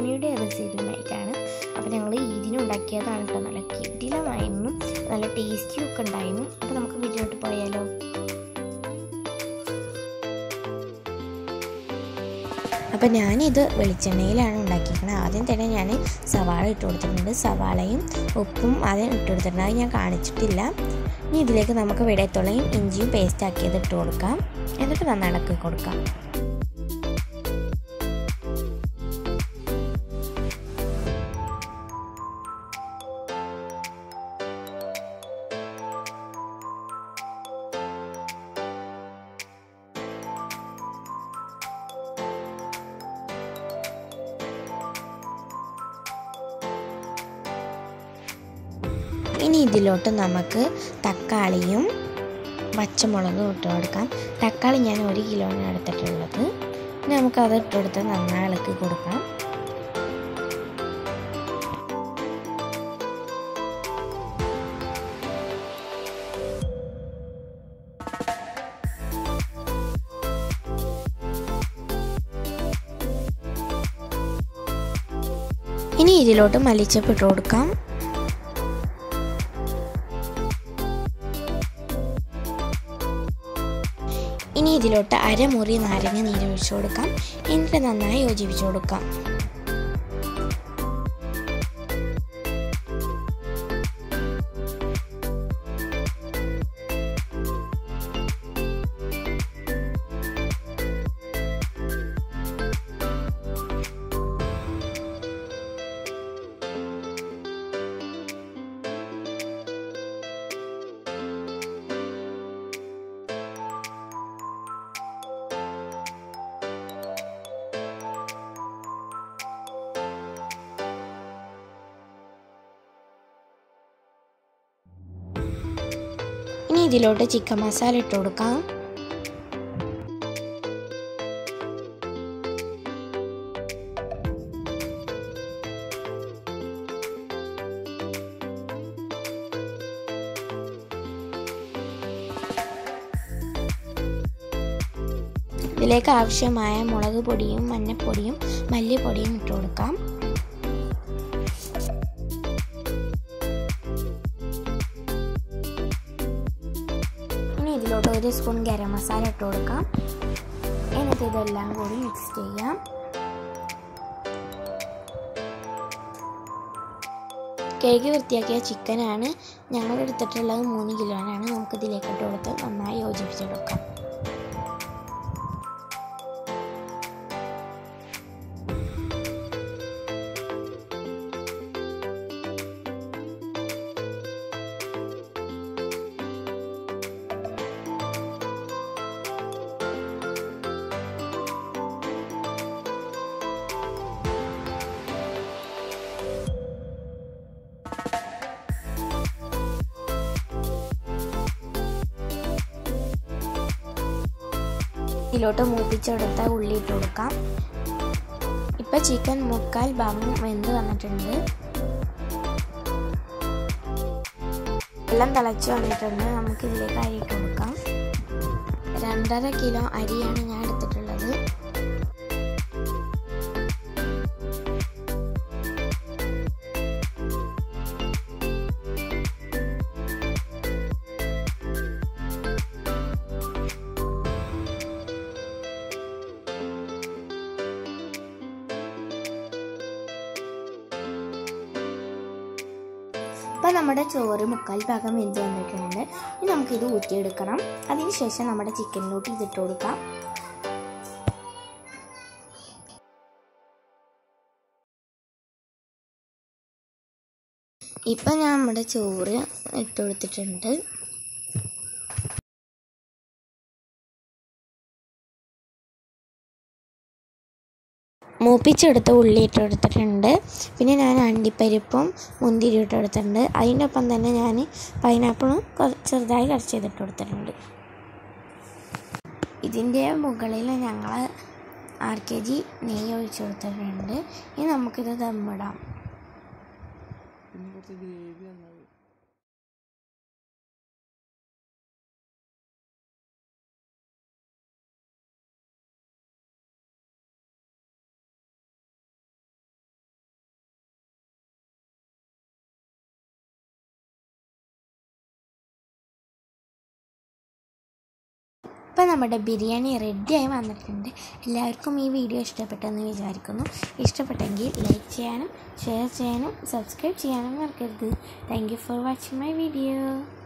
ബിരിയാണിയുടെ റെസിപ്പിയുമായിട്ടാണ് അപ്പോൾ ഞങ്ങൾ ഈദിന് ഉണ്ടാക്കിയതാണ് കേട്ടോ നല്ല കിടിലമായിരുന്നു നല്ല ടേസ്റ്റിയും ഒക്കെ ഉണ്ടായിരുന്നു അപ്പോൾ നമുക്ക് വീട്ടിലോട്ട് പോയാലോ അപ്പോൾ ഞാനിത് വെളിച്ചെണ്ണയിലാണ് ഉണ്ടാക്കിയിരിക്കുന്നത് ആദ്യം തന്നെ ഞാൻ സവാള ഇട്ട് കൊടുത്തിട്ടുണ്ട് സവാളയും ഉപ്പും ആദ്യം ഇട്ട് കൊടുത്തിട്ടുണ്ട് അത് ഞാൻ കാണിച്ചിട്ടില്ല ഇനി ഇതിലേക്ക് നമുക്ക് വെടയത്തുള്ളയും ഇഞ്ചിയും പേസ്റ്റ് ആക്കിയത് ഇട്ട് കൊടുക്കാം എന്നിട്ട് നന്നായി ഇളക്കി കൊടുക്കാം ഇനി ഇതിലോട്ട് നമുക്ക് തക്കാളിയും പച്ചമുളകും ഇട്ട് കൊടുക്കാം തക്കാളി ഞാൻ ഒരു കിലോയാണ് എടുത്തിട്ടുള്ളത് ഇനി നമുക്കത് ഇട്ട് കൊടുത്ത് നന്നായി ഇളക്കി കൊടുക്കാം ഇനി ഇതിലോട്ട് മല്ലിച്ചപ്പ് ഇട്ട് കൊടുക്കാം ഇനി ഇതിലോട്ട് അരമുറി നാരങ്ങ നീര് ഒഴിച്ചു കൊടുക്കാം എന്നിട്ട് നന്നായി യോജിപ്പിച്ചു കൊടുക്കാം ഇനി ഇതിലോട്ട് ചിക്കൻ മസാല ഇട്ട് കൊടുക്കാം ഇതിലേക്ക് ആവശ്യമായ മുളക് പൊടിയും മഞ്ഞൾപ്പൊടിയും മല്ലിപ്പൊടിയും ഇട്ട് കൊടുക്കാം ഇനി ഇതിലോട്ട് ഒരു സ്പൂൺ ഗരം മസാല ഇട്ട് കൊടുക്കാം എന്നിട്ട് ഇതെല്ലാം കൂടി മിക്സ് ചെയ്യാം കഴുകി വൃത്തിയാക്കിയ ചിക്കനാണ് ഞങ്ങൾ എടുത്തിട്ടുള്ളത് മൂന്ന് കിലോനാണ് നമുക്ക് ഇതിലേക്ക് ഇട്ട് കൊടുത്ത് നന്നായി യോജിപ്പിച്ചെടുക്കാം ഇതിലോട്ട് മൂപ്പിച്ചെടുത്ത ഉള്ളി ഇട്ട് കൊടുക്കാം ഇപ്പം ചിക്കൻ മുക്കാൽ ഭാഗം വെന്ത് വന്നിട്ടുണ്ട് വെള്ളം തിളച്ച് വന്നിട്ടുണ്ട് നമുക്ക് ഇതിലേക്ക് അരി ഇട്ട് കൊടുക്കാം രണ്ടര കിലോ അരിയാണ് ഞാൻ എടുത്തിട്ടുള്ളത് അപ്പോൾ നമ്മുടെ ചോറ് മുക്കാൽ ഭാഗം വെന്ത് വന്നിട്ടുണ്ട് ഇനി നമുക്കിത് ഊറ്റിയെടുക്കണം അതിനുശേഷം നമ്മുടെ ചിക്കനിലോട്ട് ഇതിട്ട് കൊടുക്കാം ഇപ്പം ഞാൻ നമ്മുടെ ചോറ് ഇട്ട് കൊടുത്തിട്ടുണ്ട് മൂപ്പിച്ചെടുത്ത ഉള്ളി ഇട്ട് കൊടുത്തിട്ടുണ്ട് പിന്നെ ഞാൻ അണ്ടിപ്പരിപ്പും മുന്തിരി ഇട്ട് കൊടുത്തിട്ടുണ്ട് അതിൻ്റെ ഒപ്പം തന്നെ ഞാൻ പൈനാപ്പിളും ചെറുതായി കട്ട് ചെയ്തിട്ട് കൊടുത്തിട്ടുണ്ട് ഇതിൻ്റെ മുകളിൽ ഞങ്ങൾ ആർ കെ ജി നെയ്യ് ഒഴിച്ച് കൊടുത്തിട്ടുണ്ട് ഇനി നമുക്കിത് ദമ്മിടാം പിന്നെ കുറച്ച് ഗ്രേവി വന്നത് ഇപ്പം നമ്മുടെ ബിരിയാണി റെഡിയായി വന്നിട്ടുണ്ട് എല്ലാവർക്കും ഈ വീഡിയോ ഇഷ്ടപ്പെട്ടെന്ന് വിചാരിക്കുന്നു ഇഷ്ടപ്പെട്ടെങ്കിൽ ലൈക്ക് ചെയ്യാനും ഷെയർ ചെയ്യാനും സബ്സ്ക്രൈബ് ചെയ്യാനും മറക്കരുത് thank you for watching my video